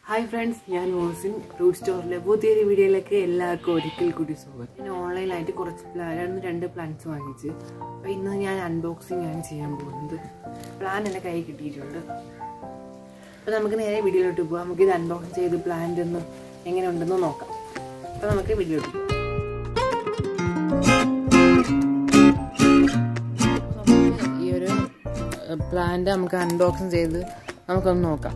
hi friends ഞാൻ Mohsin fruit സ്റ്റോറിലെ പുതിയൊരു വീഡിയോയിലേക്ക് എല്ലാവർക്കും ഒരിക്കൽ കൂടി സ്വാഗതം ഞാൻ ഓൺലൈനായിട്ട് കുറച്ച് പ്ലാൻ രണ്ട് രണ്ട് പ്ലാന്റ്സ് വാങ്ങിച്ച് അപ്പോൾ ഇന്ന് ഞാൻ അൺബോക്സിംഗ് ആണ് ചെയ്യാൻ പോകുന്നത് പ്ലാൻ എൻ്റെ കയ്യിൽ കിട്ടിയിട്ടുണ്ട് അപ്പോൾ നമുക്ക് നേരെ വീഡിയോയിലോട്ട് പോകാം നമുക്ക് ഇത് അൺബോക്സ് ചെയ്ത് പ്ലാന്റ് ഒന്ന് എങ്ങനെ ഉണ്ടെന്ന് നോക്കാം അപ്പോൾ നമുക്ക് വീഡിയോയിലോട്ട് പോകാം ഈ ഒരു പ്ലാന്റ് നമുക്ക് അൺബോക്സിങ് ചെയ്ത് നമുക്കൊന്ന് നോക്കാം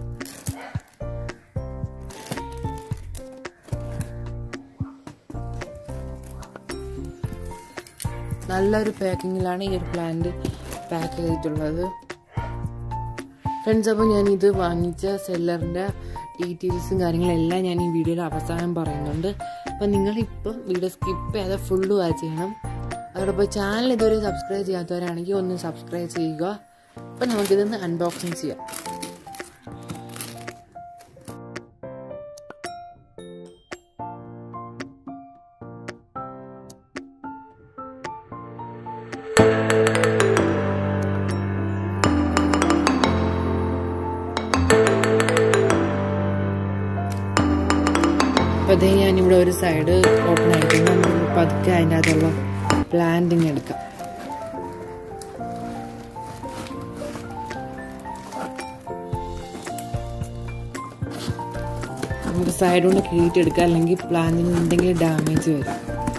നല്ലൊരു പാക്കിങ്ങിലാണ് ഈ ഒരു പ്ലാന്റ് പാക്ക് ചെയ്തിട്ടുള്ളത് ഫ്രണ്ട്സ് അപ്പോൾ ഞാൻ ഇത് വാങ്ങിച്ച സെല്ലറിൻ്റെ ഡീറ്റെയിൽസും കാര്യങ്ങളെല്ലാം ഞാൻ ഈ വീഡിയോയിൽ അവസാനം പറയുന്നുണ്ട് അപ്പോൾ നിങ്ങളിപ്പം വീഡിയോ സ്കിപ്പ് ചെയ്യാതെ ഫുള്ള് വാച്ച് ചെയ്യണം അതോടൊപ്പം ചാനൽ ഇതുവരെ സബ്സ്ക്രൈബ് ചെയ്യാത്തവരാണെങ്കിൽ ഒന്ന് സബ്സ്ക്രൈബ് ചെയ്യുക അപ്പം നമുക്കിതൊന്ന് അൺബോക്സിങ് ചെയ്യാം അപ്പോൾ അതേ ഞാനിവിടെ ഒരു സൈഡ് ഓപ്പൺ ആയിട്ടുണ്ട് നമുക്ക് പതുക്കെ അതിൻ്റെ അകത്തുള്ള പ്ലാന്റിങ് എടുക്കാം നമുക്ക് സൈഡ് കൊണ്ട് കീഴിട്ടെടുക്കാം അല്ലെങ്കിൽ പ്ലാന്റിന് എന്തെങ്കിലും ഡാമേജ് വരും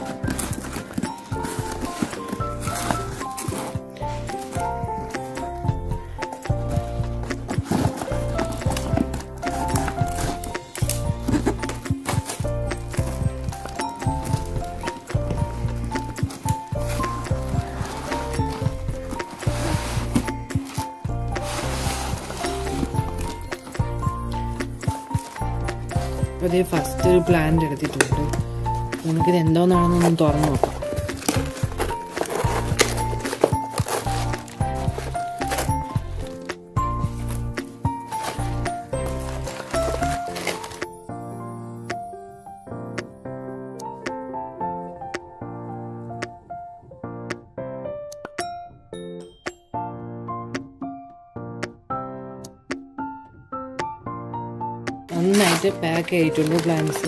അപ്പോൾ അതേ ഫസ്റ്റ് ഒരു പ്ലാന്റ് എടുത്തിട്ടുണ്ട് നമുക്കിത് എന്തോന്നാണെന്നൊന്ന് തുറന്നു നോക്കാം നന്നായിട്ട് പാക്ക് ചെയ്തിട്ടുണ്ട് പ്ലാന്റ്സ്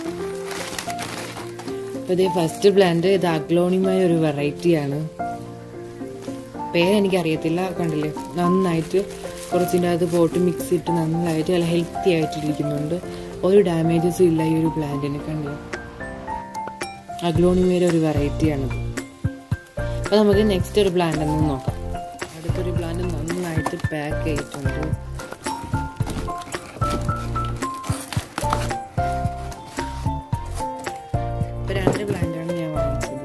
അപ്പോൾ ഇത് ഫസ്റ്റ് പ്ലാന്റ് ഇത് അഗ്ലോണിമായ ഒരു വെറൈറ്റിയാണ് പേരെനിക്കറിയത്തില്ല കണ്ടില്ലേ നന്നായിട്ട് കുറച്ചിൻ്റെ അകത്ത് പോട്ട് മിക്സ് ഇട്ട് നന്നായിട്ട് നല്ല ഹെൽത്തി ആയിട്ടിരിക്കുന്നുണ്ട് ഒരു ഡാമേജസും ഇല്ല ഈ ഒരു പ്ലാന്റിന് കണ്ടില്ലേ അഗ്ലോണിമയുടെ ഒരു വെറൈറ്റിയാണിത് അപ്പോൾ നമുക്ക് നെക്സ്റ്റ് ഒരു പ്ലാന്റ് ഒന്ന് നോക്കാം അടുത്തൊരു പ്ലാന്റ് നന്നായിട്ട് പാക്ക് ചെയ്തിട്ടുണ്ട് ഇപ്പൊ രണ്ട് പ്ലാന്റാണ് ഞാൻ വാങ്ങിച്ചത്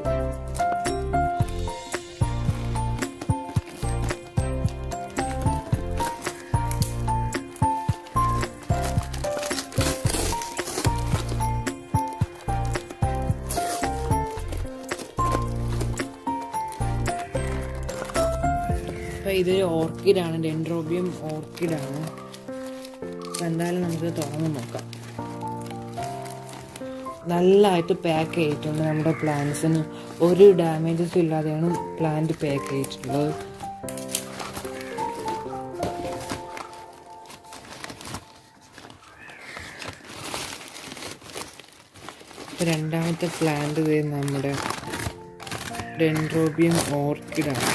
അപ്പൊ ഇതൊരു ഓർക്കിഡാണ് ഡെൻഡ്രോബിയം ഓർക്കിഡാണ് എന്തായാലും നമുക്ക് തുറന്ന് നോക്കാം നല്ലതായിട്ട് പാക്ക് ചെയ്തിട്ടുണ്ട് നമ്മുടെ പ്ലാന്റ്സിന് ഒരു ഡാമേജസും ഇല്ലാതെയാണ് പ്ലാന്റ് പാക്ക് ചെയ്തിട്ടുള്ളത് രണ്ടാമത്തെ പ്ലാന്റ് ഇത് നമ്മുടെ ഡെൻഡ്രോബിയം ഓർക്കിഡാണ്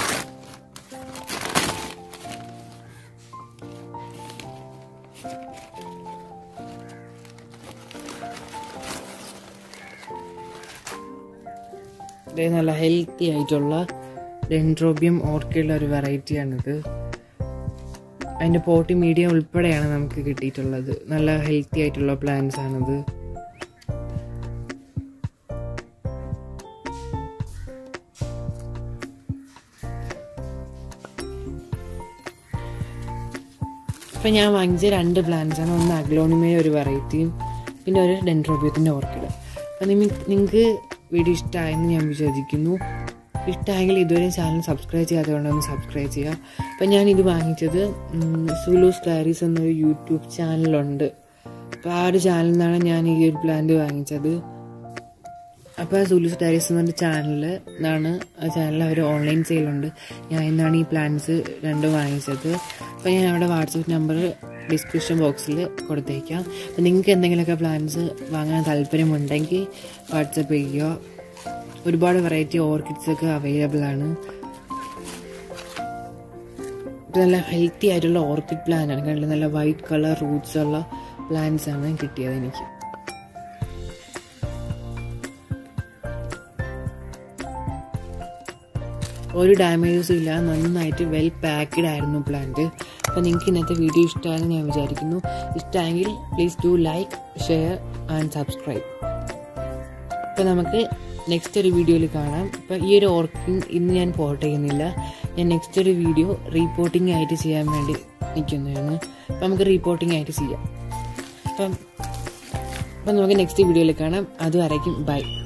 ഇത് നല്ല ഹെൽത്തി ആയിട്ടുള്ള ഡെൻഡ്രോബിയം ഓർക്കിഡുള്ള ഒരു വെറൈറ്റിയാണിത് അതിൻ്റെ പോട്ടി മീഡിയം ഉൾപ്പെടെയാണ് നമുക്ക് കിട്ടിയിട്ടുള്ളത് നല്ല ഹെൽത്തി ആയിട്ടുള്ള പ്ലാന്റ്സ് ആണിത് ഇപ്പം ഞാൻ വാങ്ങിച്ച രണ്ട് പ്ലാന്റ്സ് ആണ് ഒന്ന് അഗ്ലോണിമയ ഒരു വെറൈറ്റിയും പിന്നെ ഒരു ഡെൻഡ്രോബിയത്തിൻ്റെ ഓർക്കിഡ് അപ്പം നിങ്ങൾക്ക് വീഡിയോ ഇഷ്ടമായെന്ന് ഞാൻ വിശ്വസിക്കുന്നു ഇഷ്ടമായെങ്കിൽ ഇതുവരെ ചാനൽ സബ്സ്ക്രൈബ് ചെയ്യാത്തതുകൊണ്ട് ഒന്ന് സബ്സ്ക്രൈബ് ചെയ്യുക അപ്പം ഞാൻ ഇത് വാങ്ങിച്ചത് സുലൂസ് ഡയറീസ് എന്നൊരു യൂട്യൂബ് ചാനലുണ്ട് അപ്പോൾ ആ ഒരു ചാനലിൽ നിന്നാണ് ഞാൻ ഈ ഒരു പ്ലാന്റ് വാങ്ങിച്ചത് അപ്പോൾ സുലൂസ് ഡയറീസ് എന്ന് പറഞ്ഞ ചാനലിൽ നിന്നാണ് ആ ചാനലിൽ അവർ ഓൺലൈൻ സെയിലുണ്ട് ഞാൻ ഇന്നാണ് ഈ പ്ലാൻസ് രണ്ടും വാങ്ങിച്ചത് അപ്പോൾ ഞാൻ അവിടെ വാട്സപ്പ് നമ്പർ ഡിസ്ക്രിപ്ഷൻ ബോക്സിൽ കൊടുത്തേക്കാം അപ്പം നിങ്ങൾക്ക് എന്തെങ്കിലുമൊക്കെ പ്ലാൻസ് വാങ്ങാൻ താല്പര്യമുണ്ടെങ്കിൽ വാട്സപ്പ് ചെയ്യുക ഒരുപാട് വെറൈറ്റി ഓർക്കിഡ്സ് ഒക്കെ അവൈലബിൾ ആണ് ഇത് നല്ല ഹെൽത്തി ആയിട്ടുള്ള ഓർക്കിഡ് പ്ലാന്റ് ആണ് കണ്ടില്ല നല്ല വൈറ്റ് കളർ റൂട്ട്സ് ഉള്ള പ്ലാന്റ്സ് ആണ് കിട്ടിയത് എനിക്ക് ഒരു ഡാമേജസും ഇല്ല നന്നായിട്ട് വെൽ പാക്ക്ഡ് ആയിരുന്നു പ്ലാന്റ് അപ്പോൾ നിങ്ങൾക്ക് ഇന്നത്തെ വീഡിയോ ഇഷ്ടമായെന്ന് ഞാൻ വിചാരിക്കുന്നു ഇഷ്ടമായെങ്കിൽ please do like share and subscribe അപ്പോൾ നമുക്ക് നെക്സ്റ്റ് ഒരു വീഡിയോയിൽ കാണാം ഇപ്പോൾ ഈ ഒരു ഓർക്കിംഗ് ഇന്ന് ഞാൻ പോർട്ട് ചെയ്യുന്നില്ല ഞാൻ നെക്സ്റ്റ് ഒരു വീഡിയോ റീപോർട്ടിംഗ് ആയിട്ട് ചെയ്യാൻ വേണ്ടി നിൽക്കുന്നതാണ് അപ്പം നമുക്ക് റീപോർട്ടിംഗ് ആയിട്ട് ചെയ്യാം അപ്പം അപ്പം നമുക്ക് നെക്സ്റ്റ് വീഡിയോയിൽ കാണാം അതുവരയ്ക്കും ബൈ